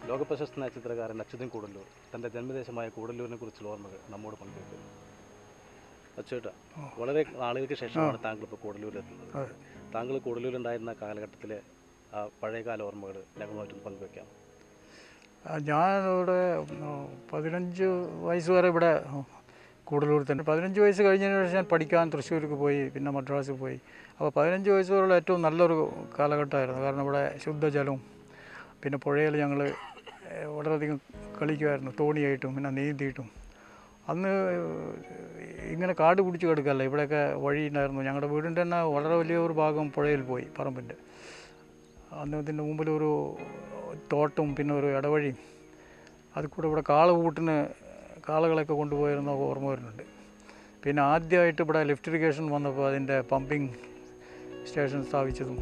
ലോകപ്രശസ്തനായ ചിത്രകാരൻ അച്യുതൻ കൂടല്ലൂർ തൻ്റെ ജന്മദേശമായ കൂടല്ലൂരിനെ കുറിച്ചുള്ള ഓർമ്മകൾ നമ്മോട് പങ്കുവയ്ക്കുന്നു അച്ചേട്ടാ വളരെ നാളുകൾക്ക് ശേഷമാണ് താങ്കൾ ഇപ്പോൾ കൂടല്ലൂരിലെത്തുന്നത് അതെ. താങ്കൾ കൂടല്ലൂരുണ്ടായിരുന്ന കാലഘട്ടത്തിലെ ആ പഴയകാല ഓർമ്മകൾ ഞങ്ങളുമായിട്ടൊന്ന് പങ്കുവയ്ക്കാം ആ, ഞാനിവിടെ ഉം, പതിനഞ്ച് വയസ്സ് വരെ ഇവിടെ കൂടുതലൂർ തന്നെ പതിനഞ്ച് വയസ്സ് കഴിഞ്ഞതിന് ശേഷം ഞാൻ പഠിക്കാൻ തൃശ്ശൂർക്ക് പോയി പിന്നെ മദ്രാസിൽ പോയി അപ്പോൾ പതിനഞ്ച് വയസ്സ് വരെയുള്ള ഏറ്റവും നല്ലൊരു കാലഘട്ടമായിരുന്നു കാരണം ഇവിടെ ശുദ്ധജലവും പിന്നെ പുഴയിൽ ഞങ്ങൾ വളരെയധികം കളിക്കുമായിരുന്നു തോണിയായിട്ടും പിന്നെ നീന്തിയിട്ടും അന്ന് ഇങ്ങനെ കാട് പിടിച്ച് കിടക്കല്ല ഇവിടെയൊക്കെ വഴി ഉണ്ടായിരുന്നു ഞങ്ങളുടെ വീടിൻ്റെ തന്നെ വളരെ വലിയ ഒരു ഭാഗം പുഴയിൽ പോയി പറമ്പിൻ്റെ അന്ന് ഇതിൻ്റെ മുമ്പിൽ ഒരു തോട്ടവും പിന്നെ ഒരു ഇടവഴിയും അത് കൂടെ ഇവിടെ കാളകൂട്ടിന് കാളകളൊക്കെ കൊണ്ടുപോയിരുന്ന ഓർമ്മ വരുന്നുണ്ട് പിന്നെ ആദ്യമായിട്ട് ഇവിടെ ലിഫ്റ്റ് ഇറിഗേഷൻ വന്നപ്പോൾ അതിൻ്റെ പമ്പിങ് സ്റ്റേഷൻ സ്ഥാപിച്ചതും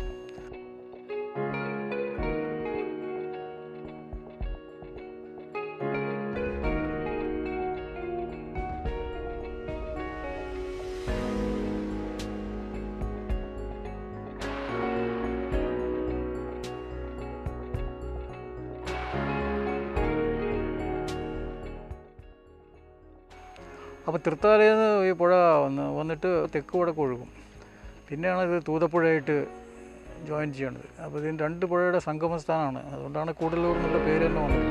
അപ്പോൾ തൃത്താലയിൽ നിന്ന് ഈ പുഴ വന്ന് വന്നിട്ട് തെക്ക് വടക്ക് ഒഴുകും പിന്നെയാണ് ഇത് തൂതപ്പുഴയായിട്ട് ജോയിൻ ചെയ്യണത് അപ്പോൾ ഇതിന് രണ്ട് പുഴയുടെ സംഗമസ്ഥാനമാണ് അതുകൊണ്ടാണ് കൂടല്ലൂർ എന്നുള്ള പേര് തന്നെ വന്നത്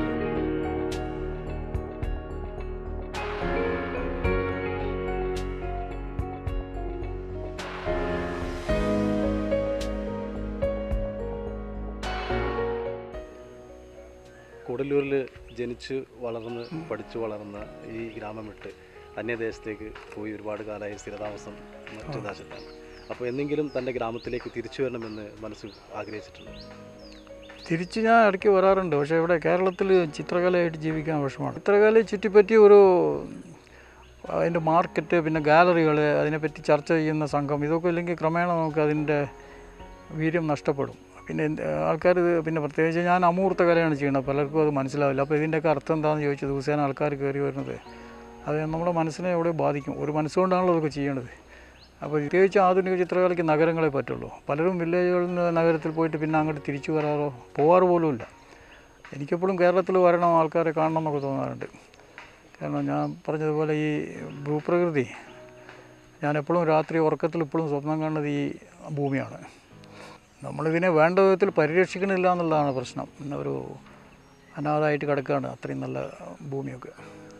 കൂടല്ലൂരിൽ ജനിച്ച് വളർന്ന് പഠിച്ചു വളർന്ന ഈ ഗ്രാമം വിട്ട് അന്യദേശത്തേക്ക് പോയി ഒരുപാട് കാലമായി സ്ഥിരതാമസം മറ്റു ദേശത്താണ് അപ്പോൾ എന്നെങ്കിലും തൻ്റെ ഗ്രാമത്തിലേക്ക് തിരിച്ചു വരണമെന്ന് മനസ്സ് ആഗ്രഹിച്ചിട്ടുണ്ട് തിരിച്ച് ഞാൻ ഇടയ്ക്ക് വരാറുണ്ട് പക്ഷേ ഇവിടെ കേരളത്തിൽ ചിത്രകലയായിട്ട് ജീവിക്കാൻ വിഷമമാണ് ചിത്രകലയെ ചുറ്റിപ്പറ്റി ഒരു അതിൻ്റെ മാർക്കറ്റ് പിന്നെ ഗാലറികൾ അതിനെപ്പറ്റി ചർച്ച ചെയ്യുന്ന സംഘം ഇതൊക്കെ ഇല്ലെങ്കിൽ ക്രമേണ നമുക്ക് അതിൻ്റെ വീര്യം നഷ്ടപ്പെടും പിന്നെ ആൾക്കാർ പിന്നെ പ്രത്യേകിച്ച് ഞാൻ അമൂർത്ത കലയാണ് ചെയ്യുന്നത് പലർക്കും അത് മനസ്സിലാവില്ല അപ്പോൾ ഇതിൻ്റെയൊക്കെ അർത്ഥം എന്താണെന്ന് ചോദിച്ചു ദിവസേന ആൾക്കാർ കയറി വരുന്നത് അത് നമ്മുടെ മനസ്സിനെ എവിടെ ബാധിക്കും ഒരു മനസ്സുകൊണ്ടാണല്ലോ അതൊക്കെ ചെയ്യണത് അപ്പോൾ പ്രത്യേകിച്ച് ആധുനിക ചിത്രകലയ്ക്ക് നഗരങ്ങളെ പറ്റുള്ളൂ പലരും വില്ലേജുകളിൽ നിന്ന് നഗരത്തിൽ പോയിട്ട് പിന്നെ അങ്ങോട്ട് തിരിച്ചു വരാറോ പോകാറ് പോലും ഇല്ല എനിക്കെപ്പോഴും കേരളത്തിൽ വരണം ആൾക്കാരെ കാണണം എന്നൊക്കെ തോന്നാറുണ്ട് കാരണം ഞാൻ പറഞ്ഞതുപോലെ ഈ ഭൂപ്രകൃതി ഞാൻ എപ്പോഴും രാത്രി ഉറക്കത്തിൽ ഇപ്പോഴും സ്വപ്നം കാണുന്നത് ഈ ഭൂമിയാണ് നമ്മളിതിനെ വേണ്ട വിധത്തിൽ പരിരക്ഷിക്കണില്ല എന്നുള്ളതാണ് പ്രശ്നം പിന്നെ ഒരു അനാഥായിട്ട് കിടക്കുകയാണ് അത്രയും നല്ല ഭൂമിയൊക്കെ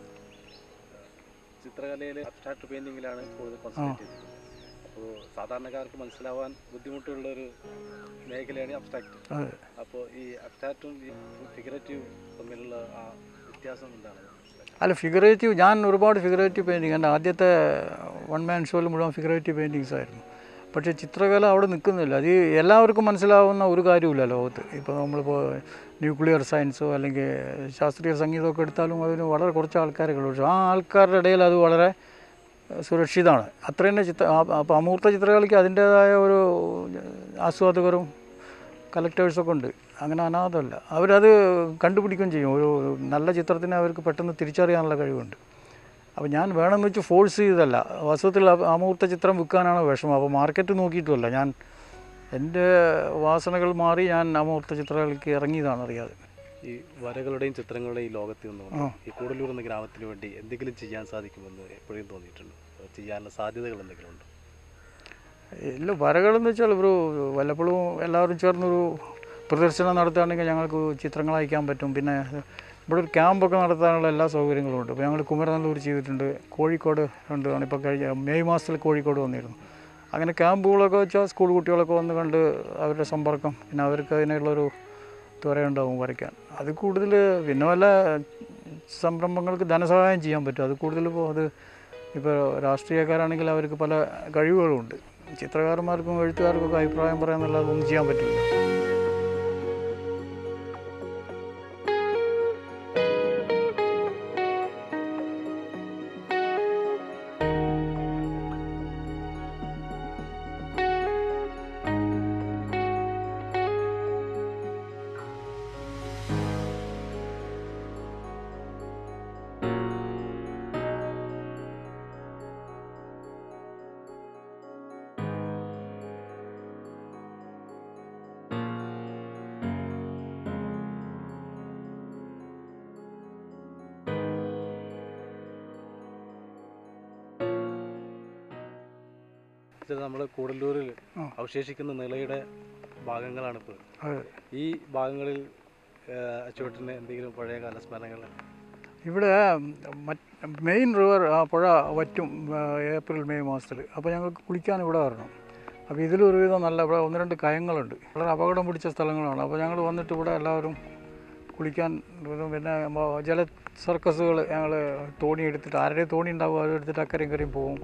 ചിത്രകലയിൽ അബ്സ്ട്രാക്ട് പെയിൻറ്റിങ്ങിലാണ് കൂടുതൽ കോൺസെൻട്രേറ്റ് ചെയ്തത് അപ്പോൾ സാധാരണക്കാർക്ക് മനസ്സിലാവാൻ ബുദ്ധിമുട്ടുള്ള ഒരു മേഖലയാണ് അബ്സ്ട്രാക്ട് അതെ അപ്പോൾ ഈ അബ്സ്ട്രാക്റ്റും ഈ ഫിഗറേറ്റീവ് തമ്മിലുള്ള ആ വ്യത്യാസം എന്താണ് അല്ല ഫിഗറേറ്റീവ് ഞാൻ ഒരുപാട് ഫിഗറേറ്റീവ് പെയിൻറ്റിങ് എൻ്റെ ആദ്യത്തെ വൺ മാൻ ഷോയിൽ മുഴുവൻ ഫിഗറേറ്റീവ് പെയിൻറ്റിങ്സ് ആയിരുന്നു പക്ഷേ ചിത്രകല അവിടെ നിൽക്കുന്നില്ല അത് ഈ എല്ലാവർക്കും മനസ്സിലാവുന്ന ഒരു കാര്യമില്ല ലോകത്ത് ഇപ്പോൾ നമ്മളിപ്പോൾ ന്യൂക്ലിയർ സയൻസോ അല്ലെങ്കിൽ ശാസ്ത്രീയ സംഗീതമൊക്കെ എടുത്താലും അതിന് വളരെ കുറച്ച് ആൾക്കാരൊക്കെ പക്ഷേ ആ ആൾക്കാരുടെ ഇടയിൽ അത് വളരെ സുരക്ഷിതമാണ് അത്ര തന്നെ ചിത്ര അപ്പോൾ അമൂർത്ത ചിത്രകലയ്ക്ക് അതിൻ്റേതായ ഒരു ആസ്വാദകരും കളക്ടേഴ്സൊക്കെ ഉണ്ട് അങ്ങനെ അനാഥമല്ല അവരത് കണ്ടുപിടിക്കുകയും ചെയ്യും ഒരു നല്ല ചിത്രത്തിനെ അവർക്ക് പെട്ടെന്ന് തിരിച്ചറിയാനുള്ള കഴിവുണ്ട് അപ്പോൾ ഞാൻ വേണമെന്ന് വെച്ച് ഫോഴ്സ് ചെയ്തതല്ല വാസ്തവത്തിൽ അ- അമൂർത്ത ചിത്രം വിൽക്കാനാണ് വിഷമം അപ്പോൾ മാർക്കറ്റ് നോക്കിയിട്ടുമല്ല ഞാൻ എൻ്റെ വാസനകൾ മാറി ഞാൻ അമൂർത്ത ചിത്രകലയ്ക്ക് ഇറങ്ങിയതാണ് അറിയാതെ ഈ വരകളുടെയും ചിത്രങ്ങളുടെയും ഈ ലോകത്തിൽ ആ. നിന്നുകൊണ്ട് ഈ കൂടല്ലൂർ എന്ന ഗ്രാമത്തിന് വേണ്ടി എന്തെങ്കിലും ചെയ്യാൻ സാധിക്കുമെന്ന് എപ്പോഴും തോന്നിയിട്ടുണ്ട് അത് ചെയ്യാനുള്ള സാധ്യതകൾ എന്തെങ്കിലും ഉണ്ട് ഇല്ല വരകളെന്ന് വെച്ചാൽ ഒരു വല്ലപ്പോഴും എല്ലാവരും ചേർന്നൊരു പ്രദർശനം നടത്തുകയാണെങ്കിൽ ഞങ്ങൾക്ക് ചിത്രങ്ങൾ അയക്കാൻ പറ്റും പിന്നെ ഇവിടെ ഒരു ക്യാമ്പൊക്കെ നടത്താനുള്ള എല്ലാ സൗകര്യങ്ങളും ഉണ്ട് ഇപ്പോൾ ഞങ്ങൾ കുമരനല്ലൂർ ചെയ്തിട്ടുണ്ട് കോഴിക്കോട് ഉണ്ട് ഇപ്പോൾ കഴിഞ്ഞ മെയ് മാസത്തിൽ കോഴിക്കോട് വന്നിരുന്നു അങ്ങനെ ക്യാമ്പുകളൊക്കെ വെച്ചാൽ സ്കൂൾ കുട്ടികളൊക്കെ വന്ന് കണ്ട് അവരുടെ സമ്പർക്കം പിന്നെ അവർക്ക് അതിനുള്ളൊരു ത്വരയുണ്ടാവും വരയ്ക്കാൻ അത് കൂടുതൽ പിന്നെ വല്ല സംരംഭങ്ങൾക്ക് ധനസഹായം ചെയ്യാൻ പറ്റും അത് കൂടുതൽ ഇപ്പോൾ അത് ഇപ്പോൾ രാഷ്ട്രീയക്കാരാണെങ്കിൽ അവർക്ക് പല കഴിവുകളുമുണ്ട് ചിത്രകാരന്മാർക്കും എഴുത്തുകാർക്കും ഒക്കെ അഭിപ്രായം പറയാമെന്നുള്ളത് ഒന്നും ചെയ്യാൻ പറ്റില്ല വെച്ചാൽ നമ്മുടെ കൂടല്ലൂരിൽ ആ. അവശേഷിക്കുന്ന നിലയുടെ ഭാഗങ്ങളാണ് ഇപ്പോൾ അതെ ഈ ഭാഗങ്ങളിൽ അച്ചുവട്ടിന് എന്തെങ്കിലും പഴയ കാല സ്മരണകൾ ഇവിടെ മറ്റ് മെയിൻ റിവർ ആ പുഴ വറ്റും ആ, ഏപ്രിൽ മെയ് മാസത്തിൽ അപ്പോൾ ഞങ്ങൾക്ക് കുളിക്കാൻ ഇവിടെ വരണം അപ്പോൾ ഇതിലൊരുവിധം നല്ല ഇവിടെ ഒന്ന് രണ്ട് കയങ്ങളുണ്ട് വളരെ അപകടം പിടിച്ച സ്ഥലങ്ങളാണ് അപ്പോൾ ഞങ്ങൾ വന്നിട്ട് ഇവിടെ എല്ലാവരും കുളിക്കാൻ വരും. പിന്നെ മ- ജല സർക്കസുകൾ ഞങ്ങൾ തോണി എടുത്തിട്ട് ആരുടെയും തോണി ഉണ്ടാവും അത് എടുത്തിട്ട് അക്കരയും കരയും പോകും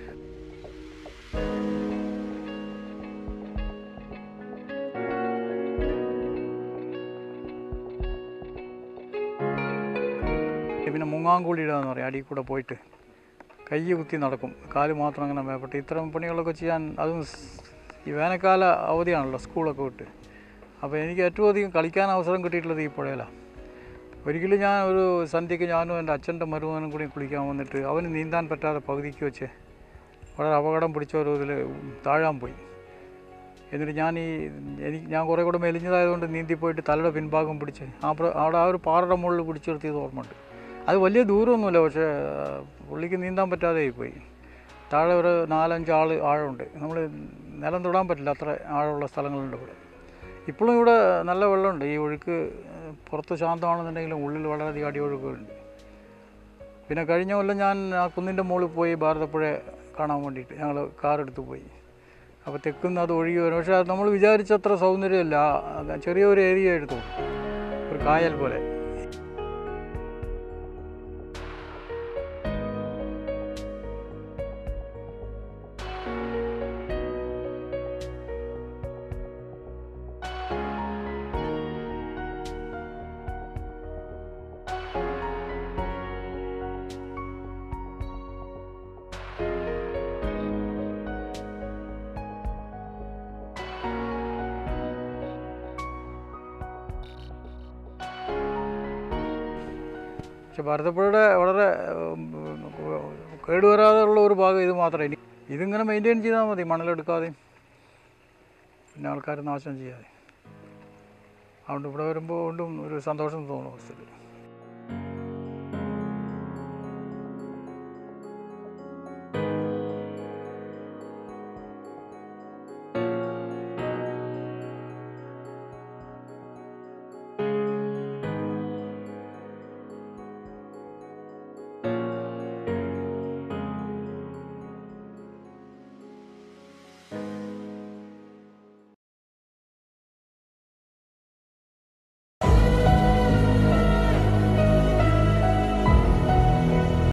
പിന്നെ മുങ്ങാങ്കൂടി ഇടാന്ന് പറയും അടിയിൽ കൂടെ പോയിട്ട് കൈ കുത്തി നടക്കും കാല് മാത്രം അങ്ങനെ മേപ്പെട്ട് ഇത്തരം പണികളൊക്കെ ചെയ്യാൻ അതും സ് ഈ വേനൽക്കാല അവധിയാണല്ലോ സ്കൂളൊക്കെ വിട്ട് അപ്പോൾ എനിക്ക് ഏറ്റവും അധികം കളിക്കാൻ അവസരം കിട്ടിയിട്ടുള്ളത് ഈ പുഴയിലാണ് ഒരിക്കലും ഞാൻ ഒരു സന്ധ്യയ്ക്ക് ഞാനും എൻ്റെ അച്ഛൻ്റെ മരുമകനും കൂടി കുളിക്കാൻ വന്നിട്ട് അവന് നീന്താൻ പറ്റാതെ പകുതിക്ക് വെച്ച് വളരെ അപകടം പിടിച്ച ഒരു ഇതിൽ താഴാൻ പോയി എന്നിട്ട് ഞാൻ ഈ എനിക്ക് ഞാൻ കുറേ കൂടെ മെലിഞ്ഞതായതുകൊണ്ട് നീന്തി പോയിട്ട് തലയുടെ പിൻഭാഗം പിടിച്ച് ആ പ്ര- അവിടെ ആ ഒരു പാറയുടെ മുകളിൽ പിടിച്ചു നിർത്തിയത് ഓർമ്മയുണ്ട് അത് വലിയ ദൂരമൊന്നുമില്ല പക്ഷേ ആ, പുള്ളിക്ക് നീന്താൻ പറ്റാതെ പോയി താഴെ ഒരു നാലഞ്ച് ആൾ ആഴമുണ്ട് നമ്മൾ നിലം തൊടാൻ പറ്റില്ല അത്ര ആഴമുള്ള സ്ഥലങ്ങളുണ്ട് ഇവിടെ ഇപ്പോഴും ഇവിടെ നല്ല വെള്ളമുണ്ട് ഈ ഒഴുക്ക് ഏഹ്, പുറത്ത് ശാന്തമാണെന്നുണ്ടെങ്കിലും ഉള്ളിൽ വളരെയധികം അടിയൊഴുക്കുകളുണ്ട് പിന്നെ കഴിഞ്ഞ കൊല്ലം ഞാൻ ആ കുന്നിൻ്റെ മുകളിൽ പോയി ഭാരതപ്പുഴ കാണാൻ വേണ്ടിയിട്ട് ഞങ്ങൾ കാറെടുത്ത് പോയി അപ്പോൾ തെക്കുന്ന് അത് ഒഴുകി വരും പക്ഷേ അത് നമ്മൾ വിചാരിച്ചത്ര സൗന്ദര്യമല്ല അത് ചെറിയൊരു ഏരിയ ആയിട്ട് തോന്നും ഒരു കായൽ പോലെ പക്ഷെ ഭാരതപ്പുഴയുടെ വളരെ ഉം, കേടുവരാതെയുള്ള ഒരു ഭാഗം ഇത് മാത്രമേ ഇനി ഇതിങ്ങനെ മെയിൻറ്റെയിൻ ചെയ്താൽ മതി മണലെടുക്കാതെയും പിന്നെ ആൾക്കാർ നാശം ചെയ്യാതെ അതുകൊണ്ട് ഇവിടെ വരുമ്പോൾ വീണ്ടും ഒരു സന്തോഷം തോന്നും അവസ്ഥയിൽ